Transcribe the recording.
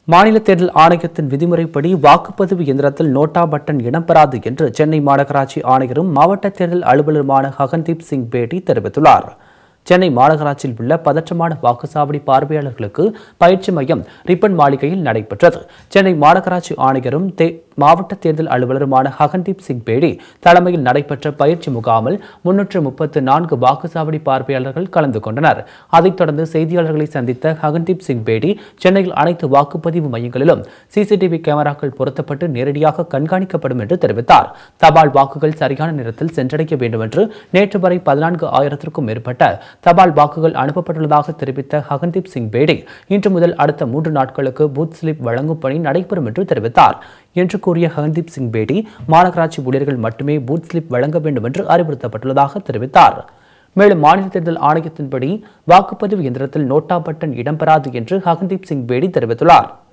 மாநில தேர்தல் ஆணையத்தின் விதிமுறைப்படி வாக்குப்பதிவு இயந்திரத்தில் நோட்டா பட்டன் இடம்பெறாது என்று சென்னை மாநகராட்சி ஆணையரும் மாவட்ட தேர்தல் அலுவலருமான ஹகன்தீப் சிங் பேடி தெரிவித்துள்ளார் சென்னை மாநகராட்சியில் உள்ள பதற்றமான வாக்குச்சாவடி பார்வையாளர்களுக்கு பயிற்சி மையம் ரிப்பன் மாளிகையில் நடைபெற்றது சென்னை மாநகராட்சி ஆணையரும் தே- மாவட்ட தேர்தல் அலுவலருமான ஹகன்தீப் சிங் பேடி தலைமையில் நடைபெற்ற பயிற்சி முகாமில் முன்னூற்று முப்பத்து நான்கு வாக்குச்சாவடி பார்வையாளர்கள் கலந்து கொண்டனர் அதைத் தொடர்ந்து செய்தியாளர்களை சந்தித்த ஹகன்தீப் சிங் பேடி சென்னையில் அனைத்து வாக்குப்பதிவு மையங்களிலும் சிசிடிவி கேமராக்கள் பொருத்தப்பட்டு நேரடியாக கண்காணிக்கப்படும் என்று தெரிவித்தார் தபால் வாக்குகள் சரியான நேரத்தில் சென்றடைய வேண்டும் என்று நேற்று வரை பதினான்கு ஆயிரத்திற்கும் மேற்பட்ட தபால் வாக்குகள் அனுப்பப்பட்டுள்ளதாக தெரிவித்த ஹகன்தீப் சிங் பேடி இன்று முதல் அடுத்த மூன்று நாட்களுக்கு பூத் ஸ்லிப் வழங்கும் பணி நடைபெறும் என்று தெரிவித்தார் என்று கூறிய ஹகன்தீப் சிங் பேடி மாநகராட்சி ஊழியர்கள் மட்டுமே பூத் ஸ்லிப் வழங்க வேண்டும் என்று அறிவுறுத்தப்பட்டுள்ளதாக தெரிவித்தார் மேலும் மாநில தேர்தல் ஆணையத்தின்படி வாக்குப்பதிவு இயந்திரத்தில் நோட்டா பட்டன் இடம்பெறாது என்று ஹகன்தீப் சிங் பேடி தெரிவித்துள்ளார்